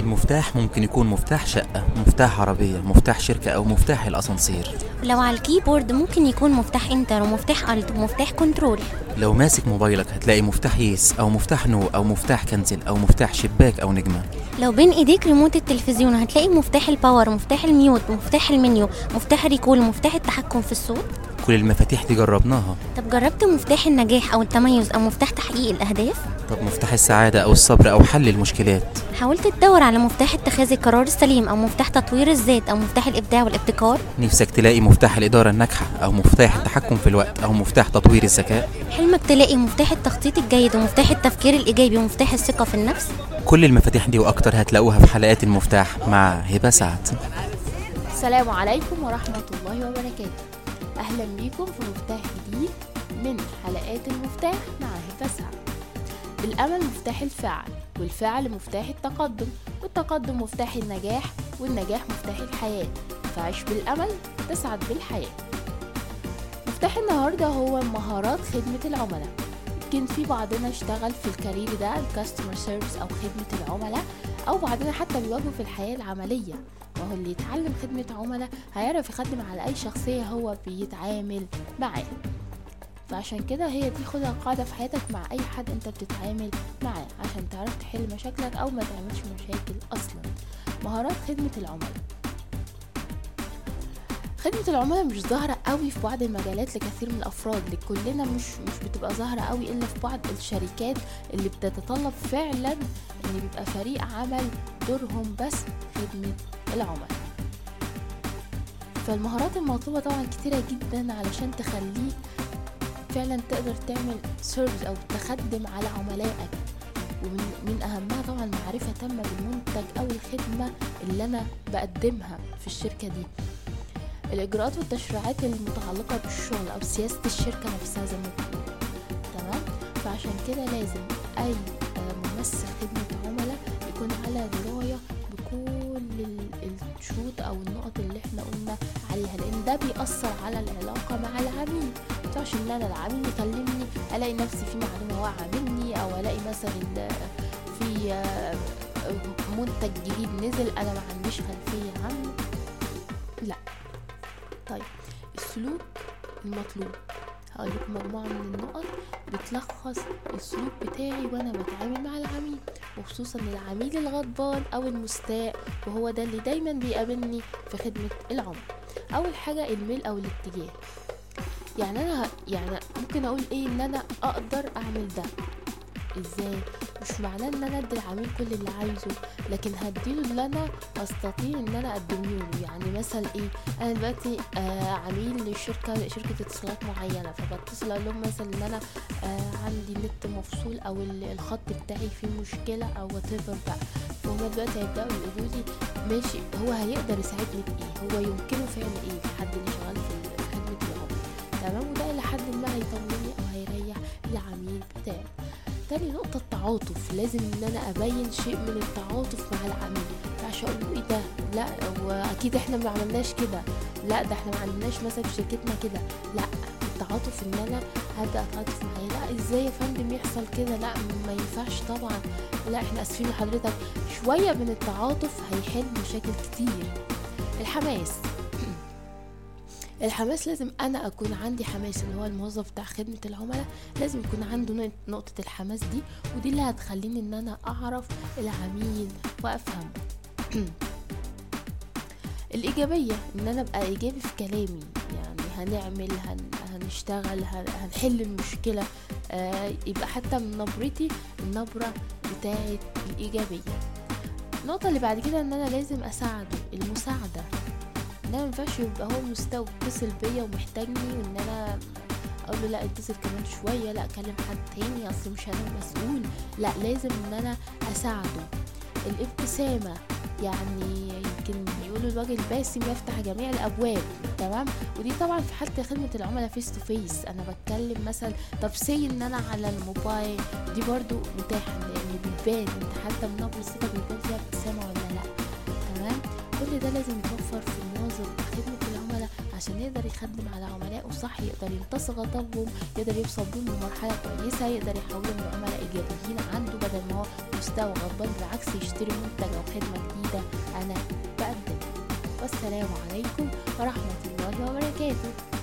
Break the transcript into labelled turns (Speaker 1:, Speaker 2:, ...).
Speaker 1: المفتاح ممكن يكون مفتاح شقة مفتاح عربية مفتاح شركة أو مفتاح الأسانسير
Speaker 2: ولو على الكيبورد ممكن يكون مفتاح انتر ومفتاح الت ومفتاح كنترول
Speaker 1: لو ماسك موبايلك هتلاقي مفتاح يس أو مفتاح نو أو مفتاح كنزل أو مفتاح شباك أو نجمة
Speaker 2: لو بين ايديك ريموت التلفزيون هتلاقي مفتاح الباور مفتاح الميوت مفتاح المنيو مفتاح الريكول مفتاح التحكم في الصوت
Speaker 1: كل المفاتيح دي جربناها
Speaker 2: طب جربت مفتاح النجاح او التميز او مفتاح تحقيق الاهداف
Speaker 1: طب مفتاح السعادة أو الصبر أو حل المشكلات
Speaker 2: حاولت تدور على مفتاح اتخاذ القرار السليم او مفتاح تطوير الذات او مفتاح الابداع والابتكار
Speaker 1: نفسك تلاقي مفتاح الإدارة الناجحة أو مفتاح التحكم في الوقت أو مفتاح تطوير الذكاء
Speaker 2: حلمك تلاقي مفتاح التخطيط الجيد ومفتاح التفكير الايجابي ومفتاح الثقه في النفس
Speaker 1: كل المفاتيح دي وأكتر هتلاقوها في حلقات المفتاح مع هبة سعد
Speaker 3: السلام عليكم ورحمة الله وبركاته أهلا بيكم في مفتاح جديد من حلقات المفتاح مع هبة سعد الأمل مفتاح الفعل والفعل مفتاح التقدم والتقدم مفتاح النجاح والنجاح مفتاح الحياة فعيش بالأمل تسعد بالحياة مفتاح النهاردة هو مهارات خدمة العملاء يمكن في بعضنا اشتغل في الكارير ده الكاستمر سيرفيس أو خدمة العملاء أو بعضنا حتى بيواجهه في الحياة العملية وهو اللي يتعلم خدمة عملاء هيعرف يخدم على أي شخصية هو بيتعامل معاه فعشان كده هي دي خدها قاعدة في حياتك مع أي حد أنت بتتعامل معاه عشان تعرف تحل مشاكلك أو ما تعملش مشاكل أصلا مهارات خدمة العملاء خدمة العملاء مش ظاهرة قوي في بعض المجالات لكثير من الأفراد لكلنا مش مش بتبقى ظاهرة قوي إلا في بعض الشركات اللي بتتطلب فعلا إن بيبقى فريق عمل دورهم بس خدمة العملاء فالمهارات المطلوبة طبعا كتيرة جدا علشان تخليك فعلا تقدر تعمل سيرفيس أو تخدم على عملائك ومن من أهمها طبعا معرفة تامة بالمنتج أو الخدمة اللي أنا بقدمها في الشركة دي الإجراءات والتشريعات المتعلقة بالشغل أو سياسة الشركة نفسها زي ما بنقول تمام فعشان كده لازم أي آه، ممثل خدمة عملاء يكون على دراية بكل ال- الشروط أو النقط اللي احنا قلنا عليها لأن ده بيأثر على العلاقة مع العميل مينفعش إن أنا العميل يكلمني ألاقي نفسي في معلومة واقعة مني أو ألاقي مثلا آه، في آه، منتج جديد نزل أنا ما عنديش خلفية عنه لا طيب السلوك المطلوب هقول لكم مجموعة من النقط بتلخص السلوك بتاعي وانا بتعامل مع العميل وخصوصا العميل الغضبان او المستاء وهو ده اللي دايما بيقابلني في خدمة العملاء اول حاجة الميل او الاتجاه يعني انا ه- يعني ممكن اقول ايه ان انا اقدر اعمل ده ازاي مش معناه ان انا ادي العميل كل اللي عايزه لكن هديله اللي انا استطيع ان انا اقدمه له يعني مثلا ايه انا دلوقتي آه عميل لشركه شركه اتصالات معينه فبتصل اقول لهم مثلا ان انا آه عندي نت مفصول او ال- الخط بتاعي فيه مشكله او وات بقى فهم دلوقتي هيبداوا يقولوا لي ماشي هو هيقدر يساعدني بايه هو يمكنه فعل ايه الحد اللي شغال في خدمه العملاء تمام وده الى حد ما هيطمني او هيريح العميل بتاعي تاني نقطة التعاطف لازم ان انا ابين شيء من التعاطف مع العميل مينفعش اقول له ايه ده لا واكيد احنا ما عملناش كده لا ده احنا ما عندناش مثلا في شركتنا كده لا التعاطف ان انا هبدا اتعاطف معاه لا ازاي يا فندم يحصل كده لا ما ينفعش طبعا لا احنا اسفين لحضرتك شويه من التعاطف هيحل مشاكل كتير الحماس الحماس لازم انا اكون عندي حماس اللي هو الموظف بتاع خدمه العملاء لازم يكون عنده نق- نقطه الحماس دي ودي اللي هتخليني ان انا اعرف العميل وافهم الايجابيه ان انا ابقى ايجابي في كلامي يعني هنعمل هن... هنشتغل هن... هنحل المشكله آه يبقى حتى من نبرتي النبره بتاعت الايجابيه النقطه اللي بعد كده ان انا لازم اساعده المساعده ان انا مينفعش يبقى هو مستوى يتصل بيا ومحتاجني وان انا اقول له لا اتصل كمان شويه لا اكلم حد تاني اصل مش انا المسؤول لا لازم ان انا اساعده الابتسامه يعني يمكن بيقولوا الوجه الباسم يفتح جميع الابواب تمام ودي طبعا في حاله خدمه العملاء فيس تو فيس انا بتكلم مثلا طب سي ان انا على الموبايل دي برضو متاحه لان بيبان انت حتى من نبره صوتك بيبان فيها ابتسامه ولا لا تمام كل ده لازم يتوفر في الموظف خدمة العملاء عشان يقدر يخدم على عملائه صح يقدر يمتص غضبهم يقدر يوصل بيهم لمرحلة كويسة يقدر يحولهم لعملاء إيجابيين عنده بدل ما هو مستوى غضبان بالعكس يشتري منتج أو خدمة جديدة أنا بقدمها والسلام عليكم ورحمة الله وبركاته